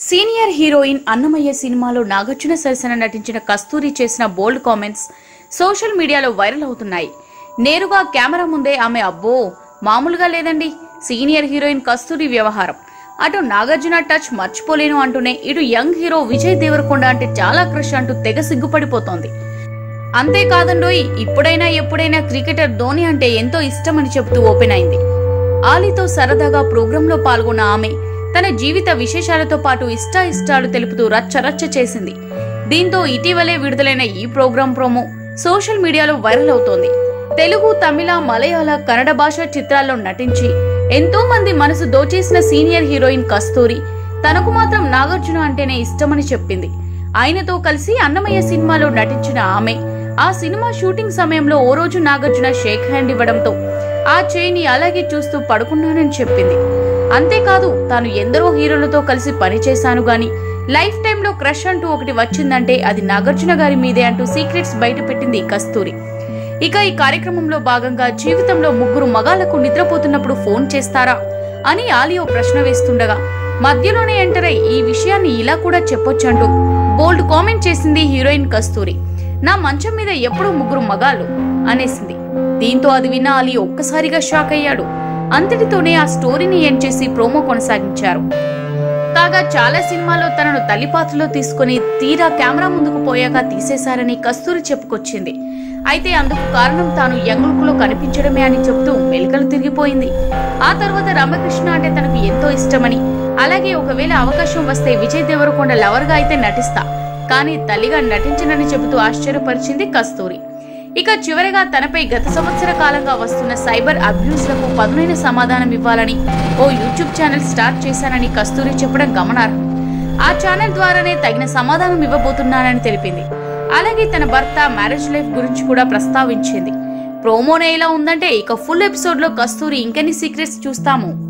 senior heroine Annamayya సినిమాలో నాగార్జున సరసన నటించిన కస్తూరి చేసిన బోల్డ్ కామెంట్స్ సోషల్ మీడియాలో వైరల్ అవుతున్నాయి నేరుగా కెమెరా ముందే ఆమె అబ్బో మామూలుగా లేదండి సీనియర్ హీరోయిన్ కస్తూరి వ్యవహారం అటు నాగార్జున టచ్ మర్చిపోలేను అంటూనే ఇటు యంగ్ హీరో విజయ్ దేవరకొండ అంటే చాలా క్రష్ అంటూ తెగ సిగ్గుపడిపోతోంది అంతేకాదండోయ్ ఇప్పుడైనా ఎప్పుడైనా క్రికెటర్ ధోని అంటే ఎంతో ఇష్టమని చెబుతూ ఓపెన్ అయింది ఆలీతో సరదాగా ప్రోగ్రాంలో పాల్గొన్న ఆమె తన జీవిత విశేషాలతో పాటు ఇష్టాయిష్టాలు తెలుపుతూ రచ్చ రచ్చ చేసింది దీంతో ఇటీవలే విడుదలైన ఈ ప్రోగ్రాం ప్రోమో సోషల్ మీడియాలో వైరల్ అవుతోంది తెలుగు తమిళ మలయాళ కన్నడ భాష చిత్రాల్లో నటించి ఎంతో మంది మనసు దోచేసిన సీనియర్ హీరోయిన్ కస్తూరి తనకు మాత్రం నాగార్జున అంటేనే ఇష్టమని చెప్పింది ఆయనతో కలిసి అన్నమయ్య సినిమాలో నటించిన ఆమె ఆ సినిమా షూటింగ్ సమయంలో ఓ రోజు నాగార్జున షేక్ హ్యాండ్ ఇవ్వడంతో ఆ చేయిని అలాగే చూస్తూ పడుకున్నానని చెప్పింది అంతేకాదు తాను ఎందరో హీరోలతో కలిసి పనిచేశాను గాని లైఫ్ టైంలో క్రష్ అంటూ ఒకటి వచ్చిందంటే అది నాగార్జున గారి మీదే అంటూ సీక్రెట్స్ బయటపెట్టింది కస్తూరి ఇక ఈ కార్యక్రమంలో భాగంగా జీవితంలో ముగ్గురు మగాళ్లకు నిద్రపోతున్నప్పుడు ఫోన్ చేస్తారా అని ఆలియో ప్రశ్న వేస్తుండగా మధ్యలోనే ఎంటర్ అయి ఈ విషయాన్ని ఇలా కూడా చెప్పొచ్చంటూ బోల్డ్ కామెంట్ చేసింది హీరోయిన్ కస్తూరి నా మంచం మీద ఎప్పుడూ ముగ్గురు మగాళ్ళు అనేసింది దీంతో అది విన్న అలీ ఒక్కసారిగా షాక్ అయ్యాడు అంతటితోనే ఆ స్టోరీని ఎండ్ చేసి ప్రోమో కొనసాగించారు కాగా చాలా సినిమాల్లో తనను తల్లి పాత్రలో తీసుకుని తీరా కెమెరా ముందుకు పోయాక తీసేశారని కస్తూరి చెప్పుకొచ్చింది అయితే అందుకు కారణం తాను యంగ్ లుక్ లో కనిపించడమే అని చెప్తూ మెలికలు తిరిగిపోయింది ఆ తర్వాత రామకృష్ణ అంటే తనకు ఎంతో ఇష్టమని అలాగే ఒకవేళ అవకాశం వస్తే విజయ్ దేవరకొండ లవర్ గా అయితే నటిస్తా కానీ తల్లిగా నటించనని చెబుతూ ఆశ్చర్యపరిచింది కస్తూరి ఇక చివరగా తనపై గత సంవత్సర కాలంగా వస్తున్న సైబర్ అబ్యూస్ లకు పదునైన సమాధానం ఇవ్వాలని ఓ యూట్యూబ్ ఛానల్ స్టార్ట్ చేశానని కస్తూరి చెప్పడం గమనార్హం ఆ ఛానల్ ద్వారానే తగిన సమాధానం ఇవ్వబోతున్నానని తెలిపింది అలాగే తన భర్త మ్యారేజ్ లైఫ్ గురించి కూడా ప్రస్తావించింది ప్రోమోనే ఇలా ఉందంటే ఇక ఫుల్ ఎపిసోడ్ లో కస్తూరి ఇంకెన్ని సీక్రెట్స్ చూస్తాము